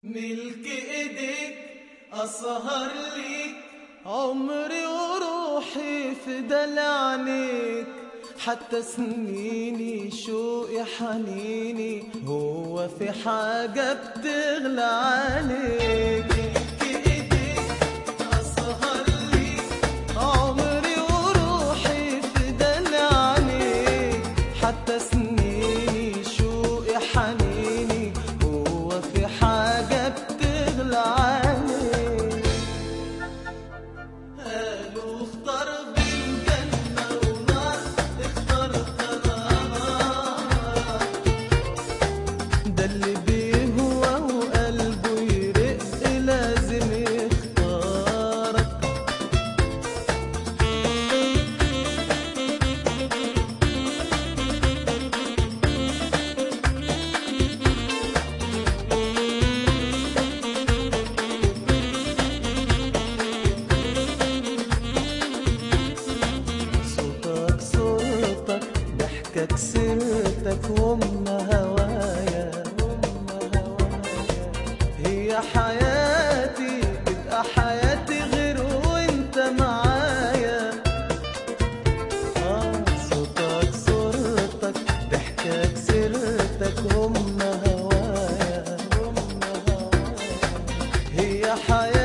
ملك ايديك اسهر ليك عمري وروحي فدى عينيك حتى سنيني شوقي حنيني هو في حاجة بتغلى عليك ملك ايديك اسهر ليك عمري وروحي فدى عينيك حتى سنيني شوقي حنيني هو في حاجة بتغلى عليك قالوا اختار بين جنة ونار اخترت انا نار ده اللي بيهوى وقلبه يرق لازم يختارك صوتك صورتك ضحكك سيرتك هم هوايا هم هوايا هي حياتي تبقى حياتي غير وانت معايا آه صوتك صورتك ضحكك سيرتك هم هوايا هم هوايا هي حياتي